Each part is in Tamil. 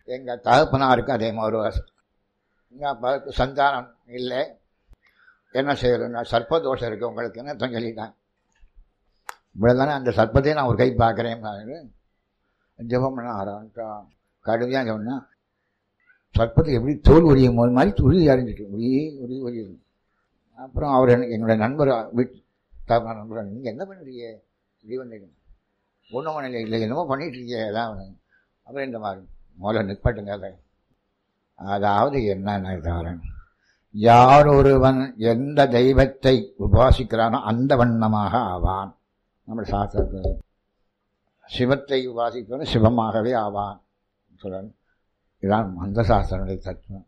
எங்கள் தகப்பனாருக்கு அதே மாதிரி ஒரு எங்கள் அப்பாவுக்கு சந்தானம் இல்லை என்ன செய்யறதுன்னா சர்ப்பதோஷம் இருக்கு உங்களுக்குன்னு தான் சொல்லிட்டான் இவ்வளோதானே அந்த சர்ப்பத்தையும் நான் ஒரு கை பார்க்குறேன் ஜெபம் பண்ண ஆரம்பிச்சான் கடுமையாக சொன்னால் சர்ப்பத்தை எப்படி தோல் உரியும் போது மாதிரி உரி அறிஞ்சிட்டு உரியே உரி உரியுது அப்புறம் அவர் எனக்கு என்னோட நண்பர் வீட்டு தகப்பன நண்பர் நீங்கள் என்ன பண்ணுறீங்க இப்படி வந்தீங்க ஒன்றும் பண்ணல இல்லை என்னமோ பண்ணிட்டு இருக்கீங்க அதான் அப்புறம் இந்த மாதிரி முதல்ல நிற்பாட்டுங்க அதை அதாவது என்னன்னு தவிர யார் ஒருவன் எந்த தெய்வத்தை உபாசிக்கிறானோ அந்த வண்ணமாக ஆவான் நம்ம சாஸ்திரத்தில் சிவத்தை உபாசிக்கிறவன் சிவமாகவே ஆவான் சொல்கிறான் இதுதான் மந்த சாஸ்திரனுடைய தத்துவம்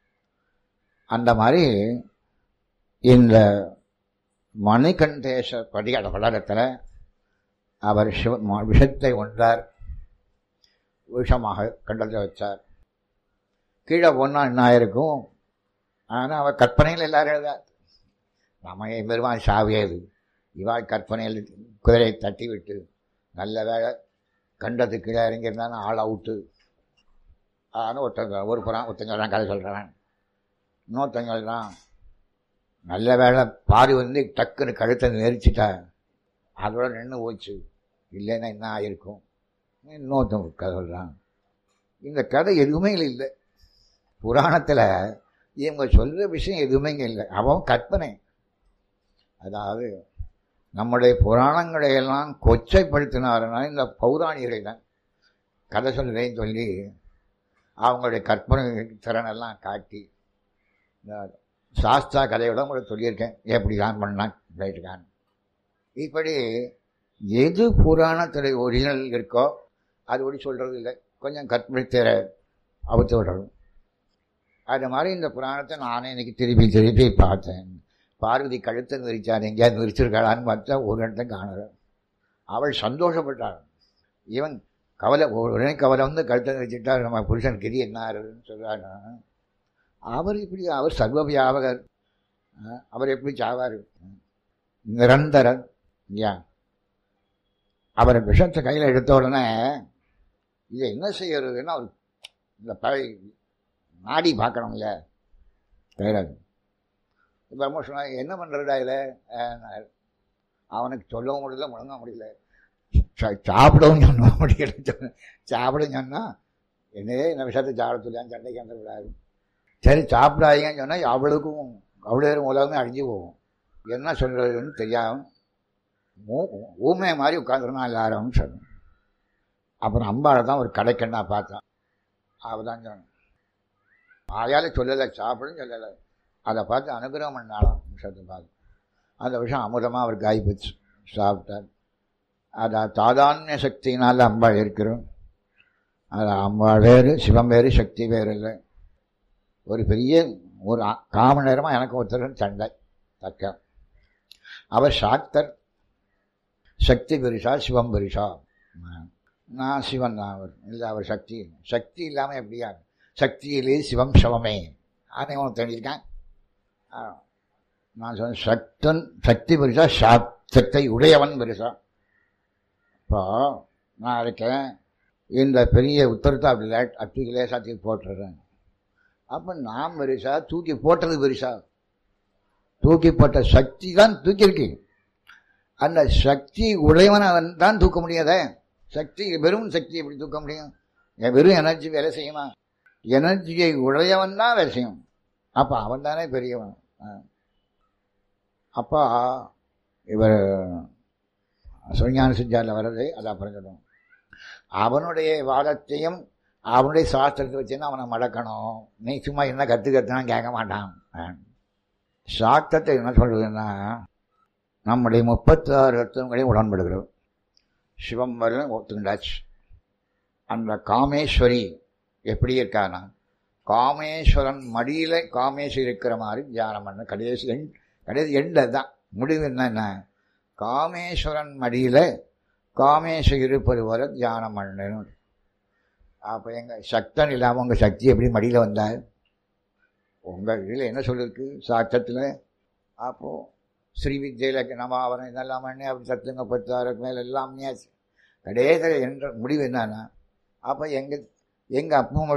அந்த மாதிரி இந்த மணிகண்டேச படியாட படலத்தில் அவர் சிவ ம- விஷத்தை ஒன்றார் விஷமாக கண்டத்தை வச்சார் கீழே போனால் என்ன ஆயிருக்கும் ஆனால் அவர் கற்பனையில் எல்லாரும் எழுதார் நம்ம பெருமான் சாவியது இவாள் கற்பனையில் குதிரையை தட்டி விட்டு நல்ல வேலை கண்டது கீழே இறங்கியிருந்தாலும் ஆள் அவுட்டு ஆனால் ஒருத்தங்க ஒரு புறம் ஒருத்தங்க தான் கதை சொல்கிறவன் இன்னொருத்தங்க சொல்கிறான் நல்ல வேலை பாதி வந்து டக்குன்னு கழுத்தை நெரிச்சிட்டா அதோட நின்று போச்சு இல்லைன்னா என்ன ஆயிருக்கும் இன்னொருத்தவங்க கதை சொல்கிறான் இந்த கதை எதுவுமே இல்லை புராணத்தில் இவங்க சொல்கிற விஷயம் எதுவுமே இங்கே இல்லை அவன் கற்பனை அதாவது நம்முடைய புராணங்களை எல்லாம் கொச்சைப்படுத்தினாருன்னா இந்த பௌராணிகர்கள் தான் கதை சொல்கிறேன்னு சொல்லி அவங்களுடைய கற்பனை திறனெல்லாம் காட்டி இந்த சாஸ்தா கதையோட உங்களுக்கு சொல்லியிருக்கேன் எப்படி தான் பண்ணான் ரைட்டுக்கான் இப்படி எது புராணத்தில் ஒரிஜினல் இருக்கோ அது ஒடி சொல்கிறது இல்லை கொஞ்சம் கற்பனை திற அவுத்து விடணும் அது மாதிரி இந்த புராணத்தை நானே இன்னைக்கு திருப்பி திருப்பி பார்த்தேன் பார்வதி கழுத்தை விரிச்சார் எங்கேயாவது விரிச்சிருக்காளான்னு பார்த்தா ஒரு இடத்த காணல அவள் சந்தோஷப்பட்டாள் இவன் கவலை உடனே கவலை வந்து கழுத்தை விரிச்சிட்டார் நம்ம புருஷன் கிரி என்ன ஆறுதுன்னு சொல்கிறாரு அவர் இப்படி அவர் சர்வ வியாபகர் அஹ், அவர் எப்படி சாவார் நிரந்தரர் இல்லையா அவர் விஷத்தை கையில் எடுத்த உடனே இதை என்ன செய்யறதுன்னா அவர் இந்த பழை நாடி பார்க்கணும்ல தெரியாது இப்போ அம்மா சொன்னாங்க என்ன பண்ணுறதா இதில் அவனுக்கு சொல்லவும் முடியல முழங்க முடியல சா- சாப்பிடவும் சொன்ன முடியல சொன்ன சாப்பிடவும் சொன்னால் என்னையே இந்த விஷயத்தை சாப்பிட சொல்லியான்னு சண்டைக்கு வந்துடக்கூடாது சரி சாப்பிடாதீங்கன்னு சொன்னால் அவளுக்கும் அவ்வளோ உலகமே அழிஞ்சு போகும் என்ன சொல்கிறதுன்னு தெரியாம ஊ ஊமை மாதிரி உட்காந்துருந்தோம் எல்லாரும் சொன்னோம் அப்புறம் அம்பாவை தான் ஒரு கடைக்கண்ணா பார்த்தேன் அவள் தான் சொன்னேன் வாயால் சொல்லலை சாப்பிடுன்னு சொல்லலை அதை பார்த்து அனுகிரகம் பண்ணாலும் விஷயத்தை பார்த்து அந்த விஷயம் அமுதமாக அவருக்கு ஆகிப்போச்சு சாப்பிட்டார் அதை தாதான்ய சக்தியினால் அம்பாள் இருக்கிறோம் அது அம்பாள் வேறு சிவம் வேறு சக்தி வேறு இல்லை ஒரு பெரிய ஒரு அ- காம நேரமாக எனக்கு ஒருத்தர் சண்டை தக்க அவர் சாக்தர் சக்தி பெருசா சிவம் பெருசா நான் சிவன் தான் அவர் இல்லை அவர் சக்தி சக்தி இல்லாமல் எப்படியா சக்தியிலே சிவம் சிவமே அதை உனக்கு தெரிஞ்சிருக்கேன் ஆ. நான் சொன்னேன் சக்தன் சக்தி பெருசா சாக் சக்தி உடையவன் பெருசா இப்போ நான் இருக்கேன் இந்த பெரிய உத்தரத்தை அப்படி லேட் அப்படி லேசாக தூக்கி போட்டுறேன் அப்போ நான் பெருசா தூக்கி போட்டது பெருசா தூக்கி போட்ட சக்தி தான் தூக்கியிருக்கு அந்த சக்தி உடையவன் அவன் தான் தூக்க முடியாதே சக்தி வெறும் சக்தி எப்படி தூக்க முடியும் என் வெறும் எனர்ஜி வேலை செய்யுமா எனர்ஜியை உடையவன் தான் வேலை செய்யும் அப்போ அவன் தானே பெரியவன் ஆ. அப்போ இவர் சுஞான சிஞ்சாரில் வர்றது அது அப்புறம் சொல்லுவோம் அவனுடைய வாதத்தையும் அவனுடைய சாஸ்திரத்தை வச்சுன்னா அவனை மடக்கணும் நீ சும்மா என்ன கற்று கற்றுனா கேட்க மாட்டான் ஆ. சாஸ்திரத்தை என்ன சொல்றதுன்னா நம்முடைய முப்பத்தாறு ரத்தங்களையும் உடன்படுகிறோம் சிவம் வரை ஒத்துண்டாச்சு அந்த காமேஸ்வரி எப்படி இருக்கானா காமேஸ்வரன் மடியில் காமேஸ்வரி இருக்கிற மாதிரி தியானம் பண்ண கடைசி எண் கடைசி எண்ட தான் முடிவு என்னென்ன காமேஸ்வரன் மடியில் காமேஸ்வரி இருப்பது வரை தியானம் பண்ணணும் அப்போ எங்கள் சக்தன் இல்லாமல் உங்கள் சக்தி எப்படி மடியில் வந்தார் உங்கள் இதில் என்ன சொல்லிருக்கு சாட்சத்தில் அப்போது ஸ்ரீ வித்யில நமாவரம் இதெல்லாம் பண்ணி அப்படி சத்துங்க பத்தாறுக்கு மேலே எல்லாம் பண்ணியாச்சு கடைசியில் என்ற முடிவு என்னன்னா அப்போ எங்கள் எங்கள் அப்பா